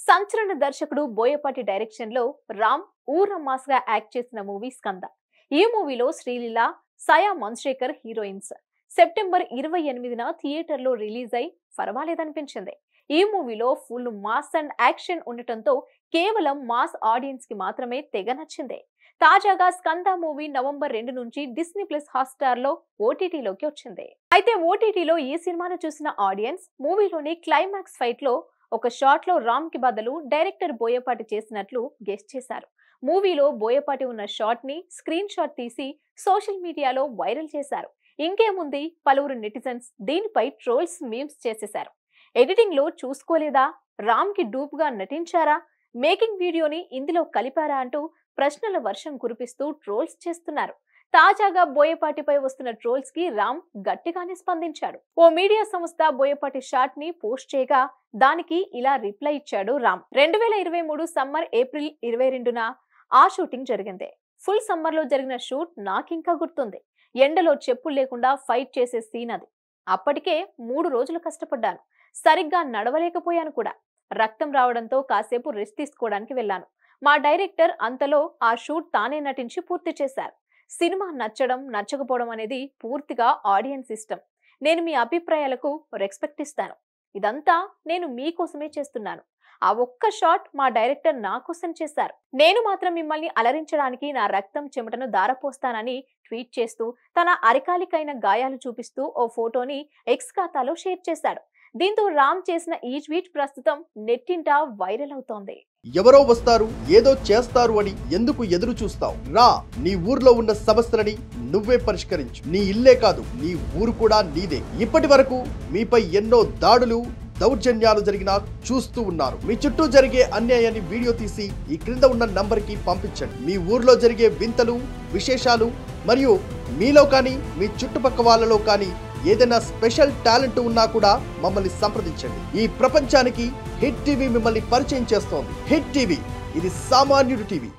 సంచలన దర్శకుడు బోయపాటి డైరెక్షన్ లో రామ్ ఊరమ్మాస్ గా యాక్ట్ చేసిన మూవీ స్కంద ఈ మూవీలో శ్రీలీల సయా మన్శేఖర్ హీరోయిన్స్ సెప్టెంబర్ ఇరవై ఎనిమిదిన థియేటర్ లో రిలీజ్ అయి పర్వాలేదనిపించింది ఈ మూవీలో ఫుల్ మాస్ అండ్ యాక్షన్ ఉండటంతో కేవలం మాస్ ఆడియన్స్ కి మాత్రమే తెగ నచ్చింది తాజాగా స్కంద మూవీ నవంబర్ రెండు నుంచి డిస్నీ ప్లస్ హాట్స్టార్ లో ఓటీటీలోకి వచ్చింది అయితే ఓటీటీలో ఈ సినిమాను చూసిన ఆడియన్స్ మూవీలోని క్లైమాక్స్ ఫైట్ లో ఒక షాట్ లో రామ్ కి బదులు డైరెక్టర్ బోయపాటి చేసినట్లు గెస్ట్ చేశారు మూవీలో బోయపాటి ఉన్న షాట్ ని స్క్రీన్ షాట్ తీసి సోషల్ మీడియాలో వైరల్ చేశారు ఇంకేముంది పలువురు నెటిజన్స్ దీనిపై ట్రోల్స్ మీమ్స్ చేసేశారు ఎడిటింగ్ లో చూసుకోలేదా రామ్ కి డూప్ గా నటించారా మేకింగ్ వీడియోని ఇందులో కలిపారా అంటూ ప్రశ్నల వర్షం కురిపిస్తూ ట్రోల్స్ చేస్తున్నారు తాజాగా బోయపాటిపై వస్తున్న ట్రోల్స్ కి రామ్ గట్టిగానే స్పందించాడు ఓ మీడియా సంస్థ బోయపాటి షాట్ ని పోస్ట్ చేయగా దానికి ఇలా రిప్లై ఇచ్చాడు రామ్ రెండు వేల ఇరవై మూడు సమ్మర్ ఏప్రిల్ ఇరవై రెండున ఆ షూటింగ్ జరిగింది ఫుల్ సమ్మర్ లో జరిగిన షూట్ నాకింకా గుర్తుంది ఎండలో చెప్పులు లేకుండా ఫైట్ చేసే సీన్ అది అప్పటికే మూడు రోజులు కష్టపడ్డాను సరిగ్గా నడవలేకపోయాను కూడా రక్తం రావడంతో కాసేపు రెస్ట్ తీసుకోవడానికి వెళ్ళాను మా డైరెక్టర్ అంతలో ఆ షూట్ తానే నటించి పూర్తి చేశారు సినిమా నచ్చడం నచ్చకపోవడం అనేది పూర్తిగా ఆడియన్స్ ఇష్టం నేను మీ అభిప్రాయాలకు రెస్పెక్ట్ ఇస్తాను ఇదంతా నేను మీకోసమే చేస్తున్నాను ఆ ఒక్క షాట్ మా డైరెక్టర్ నా కోసం చేశారు నేను మాత్రం మిమ్మల్ని అలరించడానికి నా రక్తం చెమటను దారపోస్తానని ట్వీట్ చేస్తూ తన అరికాలికైన గాయాలు చూపిస్తూ ఓ ఫోటోని ఎక్స్ ఖాతాలో షేర్ చేశాడు దీంతో రామ్ చేసిన ఈ ట్వీట్ ప్రస్తుతం నెట్టింట వైరల్ అవుతోంది ఎవరో వస్తారు ఏదో చేస్తారు అని ఎందుకు ఎదురు చూస్తావు రా నీ ఊర్లో ఉన్న సమస్యలని నువ్వే పరిష్కరించు నీ ఇల్లే కాదు నీ ఊరు కూడా నీదే ఇప్పటి వరకు మీపై ఎన్నో దాడులు దౌర్జన్యాలు జరిగినా చూస్తూ ఉన్నారు మీ చుట్టూ జరిగే అన్యాయాన్ని వీడియో తీసి ఈ క్రింద ఉన్న నంబర్కి పంపించండి మీ ఊర్లో జరిగే వింతలు విశేషాలు మరియు మీలో కానీ మీ చుట్టుపక్క వాళ్ళలో కానీ ఏదైనా స్పెషల్ టాలెంట్ ఉన్నా కూడా మమ్మల్ని సంప్రదించండి ఈ ప్రపంచానికి హిట్ టీవీ మిమ్మల్ని పరిచయం చేస్తోంది హిట్ టీవీ ఇది సామాన్యుడి టీవీ